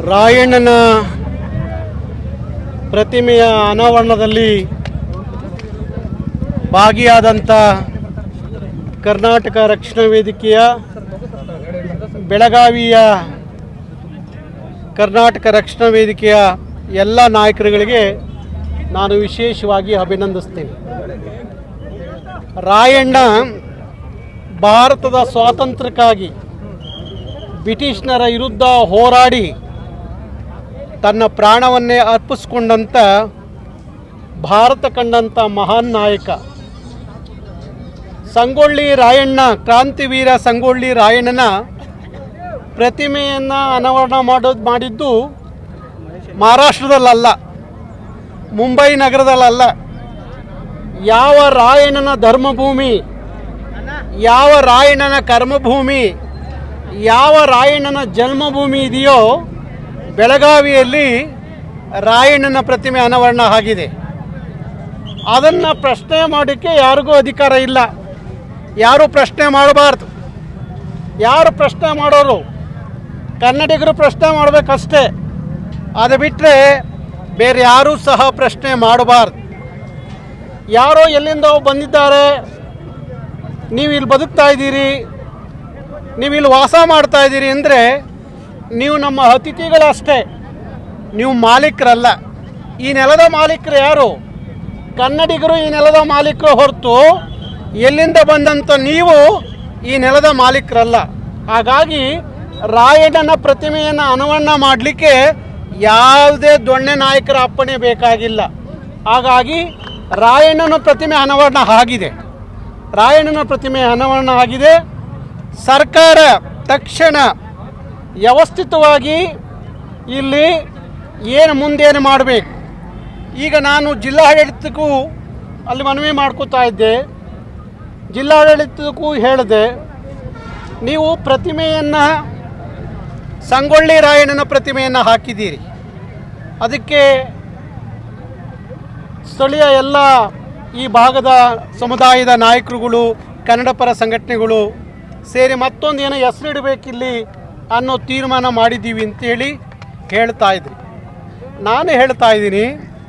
ರಾಯಣ್ಣನ ಪ್ರತಿಮೆಯ ಅನಾವರಣದಲ್ಲಿ ಭಾಗಿಯಾದಂಥ ಕರ್ನಾಟಕ ರಕ್ಷಣಾ ವೇದಿಕೆಯ ಬೆಳಗಾವಿಯ ಕರ್ನಾಟಕ ರಕ್ಷಣಾ ವೇದಿಕೆಯ ಎಲ್ಲ ನಾಯಕರುಗಳಿಗೆ ನಾನು ವಿಶೇಷವಾಗಿ ಅಭಿನಂದಿಸ್ತೇನೆ ರಾಯಣ್ಣ ಭಾರತದ ಸ್ವಾತಂತ್ರ್ಯಕ್ಕಾಗಿ ಬ್ರಿಟಿಷ್ನರ ವಿರುದ್ಧ ಹೋರಾಡಿ ತನ್ನ ಪ್ರಾಣವನ್ನೇ ಅರ್ಪಿಸ್ಕೊಂಡಂಥ ಭಾರತ ಕಂಡಂಥ ಮಹಾನ್ ನಾಯಕ ಸಂಗೊಳ್ಳಿ ರಾಯಣ್ಣ ಕ್ರಾಂತಿವೀರ ಸಂಗೊಳ್ಳಿ ರಾಯಣ್ಣನ ಪ್ರತಿಮೆಯನ್ನು ಅನಾವರಣ ಮಾಡೋದು ಮಾಡಿದ್ದು ಮಹಾರಾಷ್ಟ್ರದಲ್ಲಲ್ಲ ಮುಂಬೈ ನಗರದಲ್ಲಲ್ಲ ಯಾವ ರಾಯಣ್ಣನ ಧರ್ಮಭೂಮಿ ಯಾವ ರಾಯಣ್ಣನ ಕರ್ಮಭೂಮಿ ಯಾವ ರಾಯಣ್ಣನ ಜನ್ಮಭೂಮಿ ಇದೆಯೋ ಬೆಳಗಾವಿಯಲ್ಲಿ ರಾಯಣ್ಣನ ಪ್ರತಿಮೆ ಅನಾವರಣ ಆಗಿದೆ ಅದನ್ನು ಪ್ರಶ್ನೆ ಮಾಡೋಕ್ಕೆ ಯಾರಿಗೂ ಅಧಿಕಾರ ಇಲ್ಲ ಯಾರು ಪ್ರಶ್ನೆ ಮಾಡಬಾರ್ದು ಯಾರು ಪ್ರಶ್ನೆ ಮಾಡೋರು ಕನ್ನಡಿಗರು ಪ್ರಶ್ನೆ ಮಾಡಬೇಕಷ್ಟೇ ಅದು ಬಿಟ್ಟರೆ ಬೇರೆ ಯಾರೂ ಸಹ ಪ್ರಶ್ನೆ ಮಾಡಬಾರ್ದು ಯಾರೋ ಎಲ್ಲಿಂದ ಬಂದಿದ್ದಾರೆ ನೀವು ಇಲ್ಲಿ ಬದುಕ್ತಾ ಇದ್ದೀರಿ ನೀವು ಇಲ್ಲಿ ವಾಸ ಮಾಡ್ತಾ ಇದ್ದೀರಿ ಅಂದರೆ ನೀವು ನಮ್ಮ ಅತಿಥಿಗಳಷ್ಟೇ ನೀವು ಮಾಲೀಕರಲ್ಲ ಈ ನೆಲದ ಮಾಲೀಕರು ಯಾರು ಕನ್ನಡಿಗರು ಈ ನೆಲದ ಮಾಲೀಕರು ಹೊರತು ಎಲ್ಲಿಂದ ಬಂದಂಥ ನೀವು ಈ ನೆಲದ ಮಾಲೀಕರಲ್ಲ ಹಾಗಾಗಿ ರಾಯಣ್ಣನ ಪ್ರತಿಮೆಯನ್ನು ಅನಾವರಣ ಮಾಡಲಿಕ್ಕೆ ಯಾವುದೇ ದೊಣ್ಣೆ ನಾಯಕರ ಅಪ್ಪಣೆ ಬೇಕಾಗಿಲ್ಲ ಹಾಗಾಗಿ ರಾಯಣ್ಣನ ಪ್ರತಿಮೆ ಅನಾವರಣ ಆಗಿದೆ ರಾಯಣ್ಣನ ಪ್ರತಿಮೆ ಅನಾವರಣ ಆಗಿದೆ ಸರ್ಕಾರ ತಕ್ಷಣ ವ್ಯವಸ್ಥಿತವಾಗಿ ಇಲ್ಲಿ ಏನು ಮುಂದೇನು ಮಾಡಬೇಕು ಈಗ ನಾನು ಜಿಲ್ಲಾಡಳಿತಕ್ಕೂ ಅಲ್ಲಿ ಮನವಿ ಮಾಡ್ಕೋತಾ ಇದ್ದೆ ಜಿಲ್ಲಾಡಳಿತಕ್ಕೂ ಹೇಳಿದೆ ನೀವು ಪ್ರತಿಮೆಯನ್ನು ಸಂಗೊಳ್ಳಿ ರಾಯಣ್ಣನ ಪ್ರತಿಮೆಯನ್ನು ಹಾಕಿದ್ದೀರಿ ಅದಕ್ಕೆ ಸ್ಥಳೀಯ ಎಲ್ಲ ಈ ಭಾಗದ ಸಮುದಾಯದ ನಾಯಕರುಗಳು ಕನ್ನಡ ಪರ ಸಂಘಟನೆಗಳು ಸೇರಿ ಮತ್ತೊಂದು ಏನೋ ಹೆಸರಿಡಬೇಕಿಲ್ಲಿ ಅನ್ನೋ ತೀರ್ಮಾನ ಮಾಡಿದ್ದೀವಿ ಅಂತೇಳಿ ಹೇಳ್ತಾ ಇದ್ರಿ ನಾನು ಹೇಳ್ತಾ ಇದ್ದೀನಿ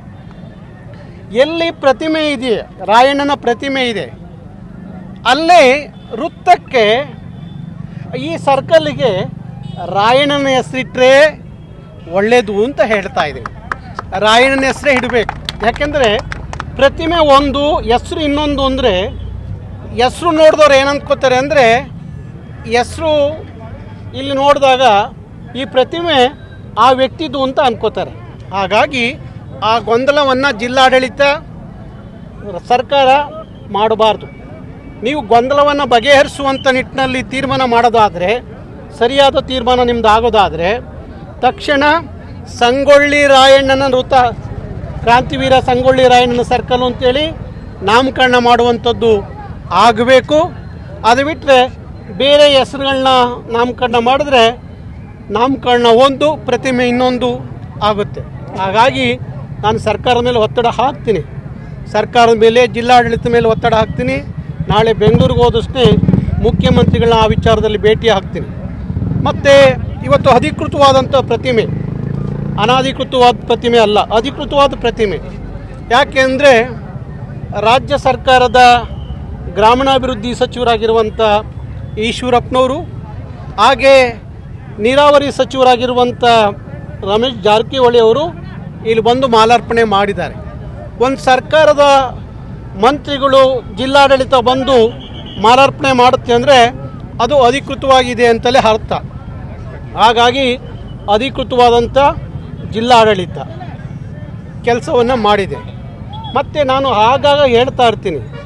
ಎಲ್ಲಿ ಪ್ರತಿಮೆ ಇದೆ ರಾಯಣ್ಣನ ಪ್ರತಿಮೆ ಇದೆ ಅಲ್ಲೇ ವೃತ್ತಕ್ಕೆ ಈ ಸರ್ಕಲ್ಗೆ ರಾಯಣ್ಣನ ಹೆಸರಿಟ್ಟರೆ ಒಳ್ಳೆಯದು ಅಂತ ಹೇಳ್ತಾ ಇದ್ದೀನಿ ರಾಯಣ್ಣನ ಹೆಸರೇ ಇಡಬೇಕು ಯಾಕೆಂದರೆ ಪ್ರತಿಮೆ ಒಂದು ಹೆಸರು ಇನ್ನೊಂದು ಅಂದರೆ ಹೆಸರು ನೋಡಿದವ್ರು ಏನು ಅಂದ್ಕೋತಾರೆ ಅಂದರೆ ಹೆಸರು ಇಲ್ಲಿ ನೋಡಿದಾಗ ಈ ಪ್ರತಿಮೆ ಆ ವ್ಯಕ್ತಿದು ಅಂತ ಅನ್ಕೋತಾರೆ ಹಾಗಾಗಿ ಆ ಗೊಂದಲವನ್ನು ಜಿಲ್ಲಾಡಳಿತ ಸರ್ಕಾರ ಮಾಡಬಾರ್ದು ನೀವು ಗೊಂದಲವನ್ನು ಬಗೆಹರಿಸುವಂಥ ನಿಟ್ಟಿನಲ್ಲಿ ತೀರ್ಮಾನ ಮಾಡೋದಾದರೆ ಸರಿಯಾದ ತೀರ್ಮಾನ ನಿಮ್ದು ಆಗೋದಾದರೆ ತಕ್ಷಣ ಸಂಗೊಳ್ಳಿ ರಾಯಣ್ಣನ ವೃತ್ತ ಕ್ರಾಂತಿವೀರ ಸಂಗೊಳ್ಳಿ ರಾಯಣ್ಣನ ಸರ್ಕಲ್ ಅಂತೇಳಿ ನಾಮಕರಣ ಮಾಡುವಂಥದ್ದು ಆಗಬೇಕು ಅದು ಬಿಟ್ಟರೆ ಬೇರೆ ಹೆಸರುಗಳನ್ನ ನಾಮಕರಣ ಮಾಡಿದ್ರೆ ನಾಮಕರಣ ಒಂದು ಪ್ರತಿಮೆ ಇನ್ನೊಂದು ಆಗುತ್ತೆ ಹಾಗಾಗಿ ನಾನು ಸರ್ಕಾರದ ಮೇಲೆ ಒತ್ತಡ ಹಾಕ್ತೀನಿ ಸರ್ಕಾರದ ಮೇಲೆ ಜಿಲ್ಲಾಡಳಿತ ಮೇಲೆ ಒತ್ತಡ ಹಾಕ್ತೀನಿ ನಾಳೆ ಬೆಂಗಳೂರಿಗೆ ಹೋದಷ್ಟೇ ಮುಖ್ಯಮಂತ್ರಿಗಳನ್ನ ಆ ವಿಚಾರದಲ್ಲಿ ಭೇಟಿ ಹಾಕ್ತೀನಿ ಮತ್ತು ಇವತ್ತು ಅಧಿಕೃತವಾದಂಥ ಪ್ರತಿಮೆ ಅನಾಧಿಕೃತವಾದ ಪ್ರತಿಮೆ ಅಲ್ಲ ಅಧಿಕೃತವಾದ ಪ್ರತಿಮೆ ಯಾಕೆಂದರೆ ರಾಜ್ಯ ಸರ್ಕಾರದ ಗ್ರಾಮೀಣಾಭಿವೃದ್ಧಿ ಸಚಿವರಾಗಿರುವಂಥ ಈಶ್ವರಪ್ಪನವರು ಹಾಗೆ ನೀರಾವರಿ ಸಚಿವರಾಗಿರುವಂಥ ರಮೇಶ್ ಜಾರಕಿಹೊಳಿ ಅವರು ಇಲ್ಲಿ ಬಂದು ಮಾಲಾರ್ಪಣೆ ಮಾಡಿದ್ದಾರೆ ಒಂದು ಸರ್ಕಾರದ ಮಂತ್ರಿಗಳು ಜಿಲ್ಲಾಡಳಿತ ಬಂದು ಮಾಲಾರ್ಪಣೆ ಮಾಡುತ್ತೆ ಅಂದರೆ ಅದು ಅಧಿಕೃತವಾಗಿದೆ ಅಂತಲೇ ಅರ್ಥ ಹಾಗಾಗಿ ಅಧಿಕೃತವಾದಂಥ ಜಿಲ್ಲಾಡಳಿತ ಕೆಲಸವನ್ನು ಮಾಡಿದೆ ಮತ್ತು ನಾನು ಆಗಾಗ ಹೇಳ್ತಾ ಇರ್ತೀನಿ